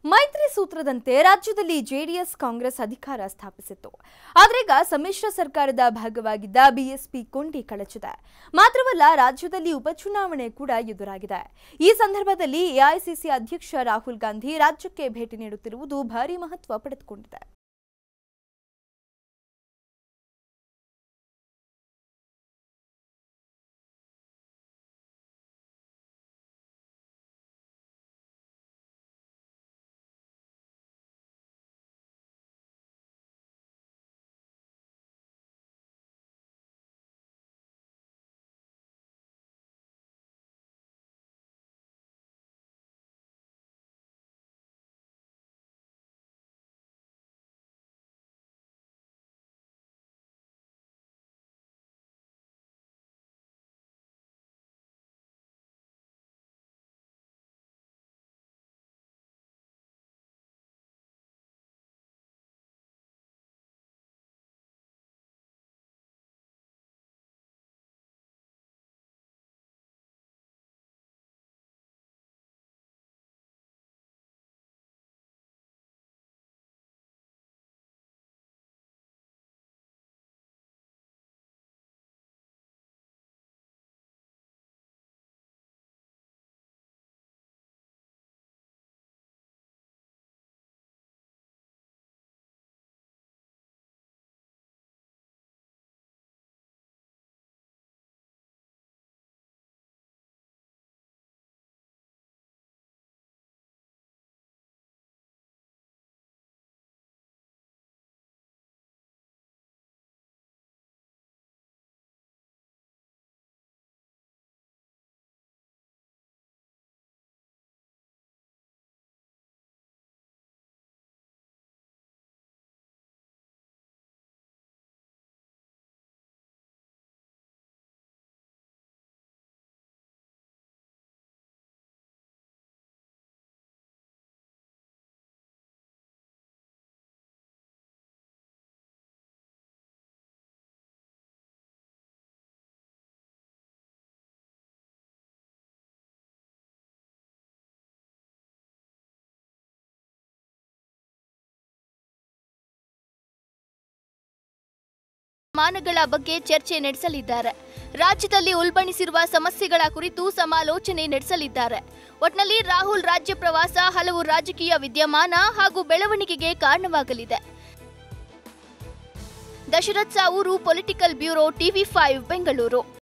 ಮೈತ್ರಿ ಸೂತ್ರದಂತೆ ರಾಜ್ಯದಲ್ಲಿ ಜೆಡಿಎಸ್ ಕಾಂಗ್ರೆಸ್ ಅಧಿಕಾರ ಸ್ಥಾಪಿಸಿತ್ತು ಆದ್ರೀಗ ಸಮ್ಮಿಶ್ರ ಸರ್ಕಾರದ ಭಾಗವಾಗಿದ್ದ ಬಿಎಸ್ಪಿ ಕೊಂಡಿ ಕಳಚಿದೆ ಮಾತ್ರವಲ್ಲ ರಾಜ್ಯದಲ್ಲಿ ಉಪಚುನಾವಣೆ ಕೂಡ ಎದುರಾಗಿದೆ ಈ ಸಂದರ್ಭದಲ್ಲಿ ಎಐಸಿಸಿ ಅಧ್ಯಕ್ಷ ರಾಹುಲ್ ಗಾಂಧಿ ರಾಜ್ಯಕ್ಕೆ ಭೇಟಿ ನೀಡುತ್ತಿರುವುದು ಭಾರಿ ಮಹತ್ವ ಪಡೆದುಕೊಂಡಿದೆ ಮಾನಗಳ ಬಗ್ಗೆ ಚರ್ಚೆ ನಡೆಸಲಿದ್ದಾರೆ ರಾಜ್ಯದಲ್ಲಿ ಉಲ್ಬಣಿಸಿರುವ ಸಮಸ್ಯೆಗಳ ಕುರಿತು ಸಮಾಲೋಚನೆ ನಡೆಸಲಿದ್ದಾರೆ ಒಟ್ನಲ್ಲಿ ರಾಹುಲ್ ರಾಜ್ಯ ಪ್ರವಾಸ ಹಲವು ರಾಜಕೀಯ ವಿದ್ಯಮಾನ ಹಾಗೂ ಬೆಳವಣಿಗೆಗೆ ಕಾರಣವಾಗಲಿದೆ Dasharath Savooru political bureau TV five Bengaluru